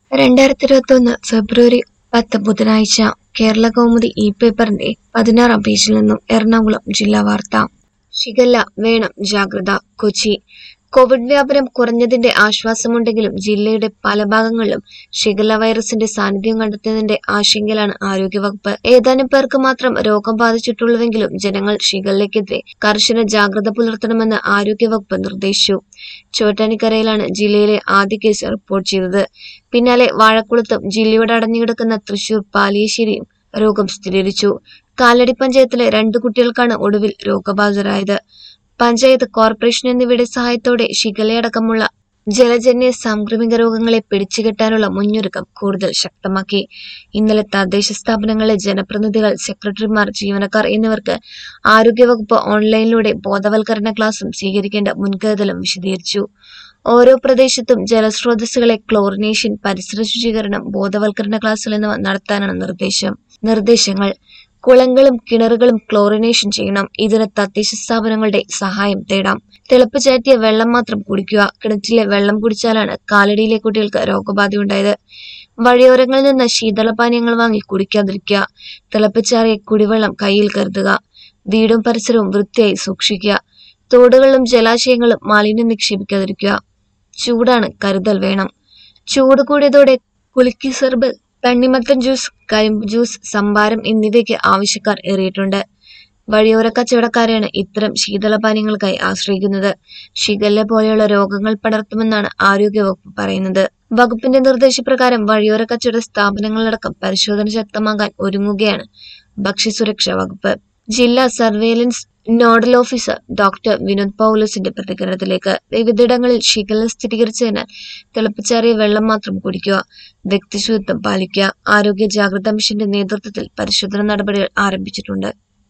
രണ്ടായിരത്തി ഇരുപത്തി ഒന്ന് ഫെബ്രുവരി പത്ത് ബുധനാഴ്ച കേരള കൗമുദി ഇ പേപ്പറിന്റെ പതിനാറാം പേജിൽ നിന്നും എറണാകുളം ജില്ലാ വാർത്ത ഷിഗല്ല വേണം ജാഗ്രത കൊച്ചി കോവിഡ് വ്യാപനം കുറഞ്ഞതിന്റെ ആശ്വാസമുണ്ടെങ്കിലും ജില്ലയുടെ പല ഭാഗങ്ങളിലും ഷിഗല്ല വൈറസിന്റെ സാന്നിധ്യം കണ്ടെത്തിയതിന്റെ ആശങ്കയിലാണ് ആരോഗ്യവകുപ്പ് ഏതാനും പേർക്ക് മാത്രം രോഗം ബാധിച്ചിട്ടുള്ളൂവെങ്കിലും ജനങ്ങൾ ഷിഗല്ലയ്ക്കെതിരെ കർശന ജാഗ്രത പുലർത്തണമെന്ന് ആരോഗ്യവകുപ്പ് നിർദ്ദേശിച്ചു ചോറ്റാനിക്കരയിലാണ് ജില്ലയിലെ ആദ്യ കേസ് റിപ്പോർട്ട് ചെയ്തത് പിന്നാലെ വാഴക്കുളത്തും ജില്ലയോട് അടഞ്ഞുകിടക്കുന്ന തൃശൂർ പാലിയശ്ശേരിയും രോഗം സ്ഥിരീകരിച്ചു കാലടി പഞ്ചായത്തിലെ രണ്ടു കുട്ടികൾക്കാണ് ഒടുവിൽ രോഗബാധിതരായത് പഞ്ചായത്ത് കോർപ്പറേഷൻ എന്നിവയുടെ സഹായത്തോടെ ഷിഗലയടക്കമുള്ള ജലജന്യ സാംക്രമിക രോഗങ്ങളെ പിടിച്ചുകെട്ടാനുള്ള മുന്നൊരുക്കം കൂടുതൽ ശക്തമാക്കി ഇന്നലെ തദ്ദേശ സ്ഥാപനങ്ങളിലെ ജനപ്രതിനിധികൾ സെക്രട്ടറിമാർ ജീവനക്കാർ എന്നിവർക്ക് ആരോഗ്യവകുപ്പ് ഓൺലൈനിലൂടെ ബോധവൽക്കരണ ക്ലാസും സ്വീകരിക്കേണ്ട മുൻകരുതലും വിശദീകരിച്ചു ഓരോ പ്രദേശത്തും ജലസ്രോതസ്സുകളെ ക്ലോറിനേഷൻ പരിസര ശുചീകരണം ബോധവൽക്കരണ ക്ലാസുകൾ എന്നിവ നടത്താനാണ് നിർദ്ദേശം നിർദ്ദേശങ്ങൾ കുളങ്ങളും കിണറുകളും ക്ലോറിനേഷൻ ചെയ്യണം ഇതിന് തദ്ദേശ സ്ഥാപനങ്ങളുടെ സഹായം തേടാം തിളപ്പിച്ചാറ്റിയ വെള്ളം മാത്രം കുടിക്കുക കിണറ്റിലെ വെള്ളം കുടിച്ചാലാണ് കാലടിയിലെ കുട്ടികൾക്ക് രോഗബാധയുണ്ടായത് വഴിയോരങ്ങളിൽ നിന്ന് ശീതളപാനീയങ്ങൾ വാങ്ങി കുടിക്കാതിരിക്കുക തിളപ്പിച്ചാറിയ കുടിവെള്ളം കയ്യിൽ കരുതുക വീടും പരിസരവും വൃത്തിയായി സൂക്ഷിക്കുക തോടുകളിലും ജലാശയങ്ങളും മാലിന്യം നിക്ഷേപിക്കാതിരിക്കുക ചൂടാണ് കരുതൽ വേണം ചൂട് കൂടിയതോടെ കുലുക്കി സെർബ് തണ്ണിമത്തൻ ജ്യൂസ് കരിമ്പ് ജ്യൂസ് സംഭാരം എന്നിവയ്ക്ക് ആവശ്യക്കാർ ഏറിയിട്ടുണ്ട് വഴിയോര കച്ചവടക്കാരെയാണ് ഇത്തരം ശീതളപാനീയങ്ങൾക്കായി ആശ്രയിക്കുന്നത് ഷിഗല്ല പോലെയുള്ള രോഗങ്ങൾ പടർത്തുമെന്നാണ് ആരോഗ്യവകുപ്പ് പറയുന്നത് വകുപ്പിന്റെ നിർദ്ദേശപ്രകാരം വഴിയോര കച്ചവട സ്ഥാപനങ്ങളിലടക്കം പരിശോധന ശക്തമാക്കാൻ ഒരുങ്ങുകയാണ് ഭക്ഷ്യസുരക്ഷാ വകുപ്പ് ജില്ലാ surveillance nodal officer doctor Vinod പൗലോസിന്റെ പ്രതികരണത്തിലേക്ക് വിവിധയിടങ്ങളിൽ ഷിഗല്ല സ്ഥിരീകരിച്ചതിനാൽ തിളപ്പിച്ചാറിയ വെള്ളം മാത്രം കുടിക്കുക വ്യക്തിശുചിത്വം പാലിക്കുക ആരോഗ്യ ജാഗ്രതാ മിഷന്റെ നേതൃത്വത്തിൽ പരിശോധന നടപടികൾ ആരംഭിച്ചിട്ടുണ്ട്